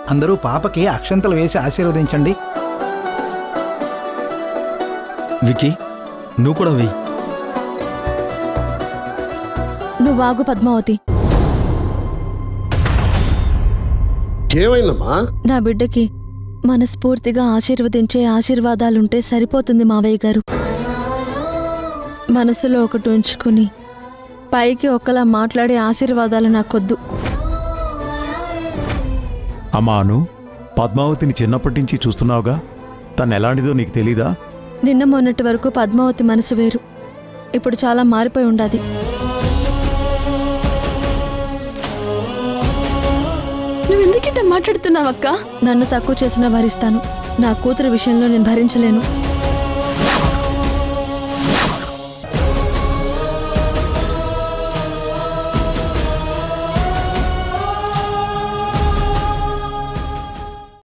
అందరూ పాపకి అక్షంతలు వేసి ఆశీర్వదించండి వికీ నువ్వు కూడా వెయ్యి నువ్వాగు పద్మావతి ఏమైందమ్మా నా బిడ్డకి మనస్ఫూర్తిగా ఆశీర్వదించే ఆశీర్వాదాలుంటే సరిపోతుంది మావయ్య గారు మనసులో ఒకటి ఉంచుకుని పైకి ఒకలా మాట్లాడే ఆశీర్వాదాలు నాకొద్దు అమ్మాను పద్మావతిని చిన్నప్పటి నుంచి చూస్తున్నావుగా తను ఎలాంటిదో నీకు తెలీదా నిన్న మొన్నటి వరకు పద్మావతి మనసు వేరు ఇప్పుడు చాలా మారిపోయి ఉండాది నువ్వెందుకిట్ట మాట్లాడుతున్నావక్క నన్ను తక్కువ చేసినా భరిస్తాను నా కూతురు విషయంలో నేను భరించలేను